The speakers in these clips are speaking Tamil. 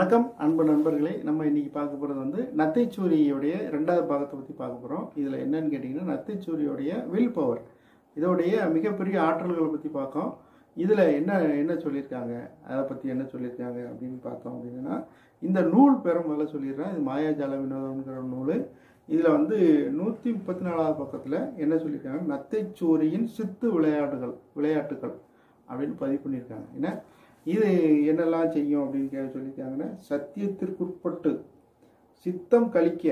வணக்கம் அன்பு நண்பர்களே நம்ம இன்னைக்கு பார்க்க போகிறது வந்து நத்தைச்சூரியோடைய ரெண்டாவது பாகத்தை பற்றி பார்க்க போகிறோம் இதில் என்னன்னு கேட்டிங்கன்னா நத்தைச்சூரியோடைய வில் பவர் இதோடைய மிகப்பெரிய ஆற்றல்களை பற்றி பார்க்கோம் இதில் என்ன என்ன சொல்லியிருக்காங்க அதை பற்றி என்ன சொல்லியிருக்காங்க அப்படின்னு பார்த்தோம் அப்படின்னா இந்த நூல் பெற முதல்ல சொல்லிடுறேன் இது மாயாஜால வினோதம்ங்கிற நூல் இதில் வந்து நூற்றி முப்பத்தி நாலாவது பக்கத்தில் என்ன சொல்லியிருக்காங்க நத்தைச்சூரியின் சித்து விளையாட்டுகள் விளையாட்டுகள் அப்படின்னு பதிவு பண்ணியிருக்காங்க என்ன இது என்னெல்லாம் செய்யும் அப்படின்னு கே சொல்லியிருக்காங்கன்னா சத்தியத்திற்குட்பட்டு சித்தம் கழிக்க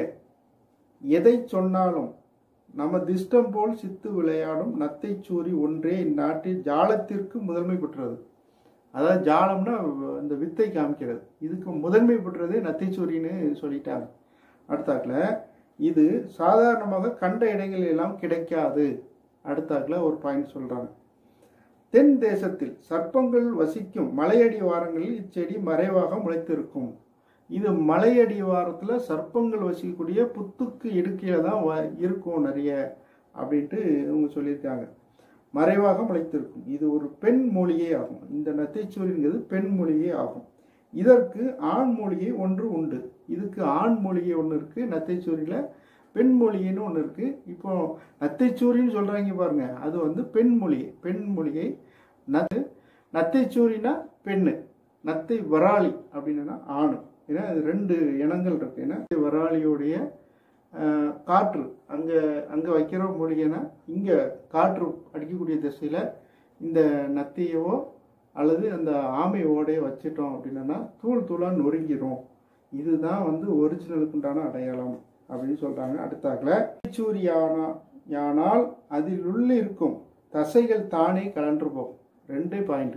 எதை சொன்னாலும் நம்ம திஷ்டம் போல் சித்து விளையாடும் நத்தைச்சூரி ஒன்றே இந்நாட்டில் ஜாலத்திற்கு முதன்மை பெற்றது அதாவது ஜாலம்னா இந்த வித்தை காமிக்கிறது இதுக்கு முதன்மை பெற்றதே நத்தைச்சூரின்னு சொல்லிட்டாங்க அடுத்தாக்கில் இது சாதாரணமாக கண்ட இடங்களில் எல்லாம் கிடைக்காது அடுத்தாக்கில் ஒரு பாயிண்ட் சொல்கிறாங்க தென் தேசத்தில் சர்ப்பங்கள் வசிக்கும் மலையடிவாரங்களில் இச்செடி மறைவாக முளைத்திருக்கும் இது மலையடிவாரத்தில் சர்ப்பங்கள் வசிக்கக்கூடிய புத்துக்கு இடுக்கையில் தான் வ இருக்கும் நிறைய அப்படின்ட்டு இவங்க சொல்லியிருக்காங்க மறைவாக முளைத்திருக்கும் இது ஒரு பெண் மூலிகை ஆகும் இந்த நத்தைச்சூரிங்கிறது பெண் மூலிகை ஆகும் இதற்கு ஆண் மூலிகை ஒன்று உண்டு இதுக்கு ஆண் மூலிகை ஒன்று இருக்குது நத்தைச்சூரியில் பெண் மூலிகைன்னு ஒன்று இருக்குது இப்போ நத்தைச்சூரின்னு சொல்கிறாங்க பாருங்க அது வந்து பெண் மூலிகை பெண் மூலிகை நத்து நத்தைச்சூரினா பெண்ணு நத்தை வராளி அப்படின்னா ஆணு ஏன்னா அது ரெண்டு இனங்கள் இருக்கு ஏன்னா வராளியோடைய ஆஹ், காற்று அங்கே அங்கே வைக்கிற மூலிகைனா இங்கே காற்று அடிக்கக்கூடிய திசையில் இந்த நத்தையவோ அல்லது அந்த ஆமை ஓடையை வச்சிட்டோம் அப்படின்னா தூள் தூளாக நொறுங்கிரும் இதுதான் வந்து ஒரிஜினலுக்குண்டான அடையாளம் அப்படின்னு சொல்கிறாங்க அடுத்தாக்கில் சூரியானா யானால் அதில் உள்ள இருக்கும் தசைகள் தானே கலன்று போகும் ரெண்டே பாயிண்ட்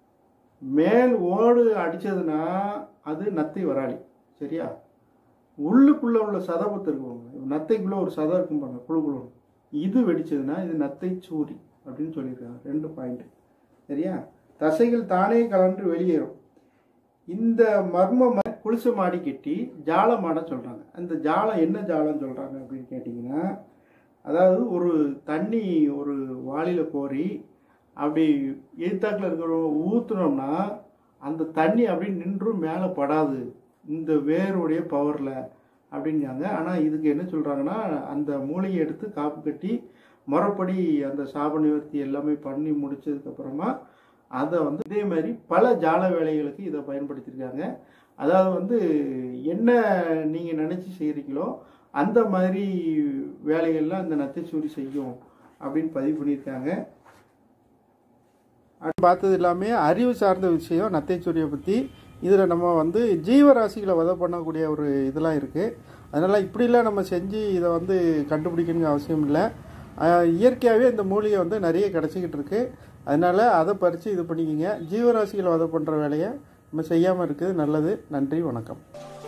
மேல் ஓடு அடித்ததுன்னா அது நத்தை வராளி சரியா உள்ளுக்குள்ளே உள்ள சதபத்து இருக்குவாங்க நத்தைக்குள்ளே ஒரு சதம் இருக்கும் பாருங்க குழு குழு இது வெடிச்சதுன்னா இது நத்தை சூரி அப்படின்னு சொல்லியிருக்காங்க ரெண்டு பாயிண்ட் சரியா தசைகள் தானே கலன்று வெளியேறும் இந்த மர்ம ம- குளிசு மாடி கட்டி ஜாலமாட சொல்கிறாங்க அந்த ஜாலம் என்ன ஜாலம் சொல்கிறாங்க அப்படின்னு கேட்டிங்கன்னா அதாவது ஒரு தண்ணி ஒரு வாளியில் கோரி அப்படி எதிர்த்தாக்கில் இருக்கிறவங்க ஊற்றுனோம்னா அந்த தண்ணி அப்படி நின்றும் மேலே படாது இந்த வேருடைய பவரில் அப்படிங்காங்க ஆனால் இதுக்கு என்ன சொல்கிறாங்கன்னா அந்த மூளையை எடுத்து காப்பு கட்டி முறைப்படி அந்த சாப நிவர்த்தி எல்லாமே பண்ணி முடிச்சதுக்கப்புறமா அதை வந்து இதே மாதிரி பல ஜால வேலைகளுக்கு இதை பயன்படுத்தியிருக்காங்க அதாவது வந்து என்ன நீங்கள் நினச்சி செய்கிறீங்களோ அந்த மாதிரி வேலைகள்லாம் இந்த நத்தைச்சூரி செய்யும் அப்படின்னு பதிவு பண்ணியிருக்காங்க அது பார்த்தது எல்லாமே அறிவு சார்ந்த விஷயம் நத்தைச்சூரியை பற்றி இதில் நம்ம வந்து ஜீவராசிகளை வதை பண்ணக்கூடிய ஒரு இதெல்லாம் இருக்குது அதனால் இப்படிலாம் நம்ம செஞ்சு இதை வந்து கண்டுபிடிக்கணுங்க அவசியம் இல்லை ஆஹ் இயற்கையாகவே இந்த மூலிகை வந்து நிறைய கிடச்சிக்கிட்டு இருக்கு அதனால் அதை பறித்து இது பண்ணிக்கிங்க ஜீவராசிகளை வதை பண்ணுற வேலையை நம்ம செய்யாமல் இருக்குது நல்லது நன்றி வணக்கம்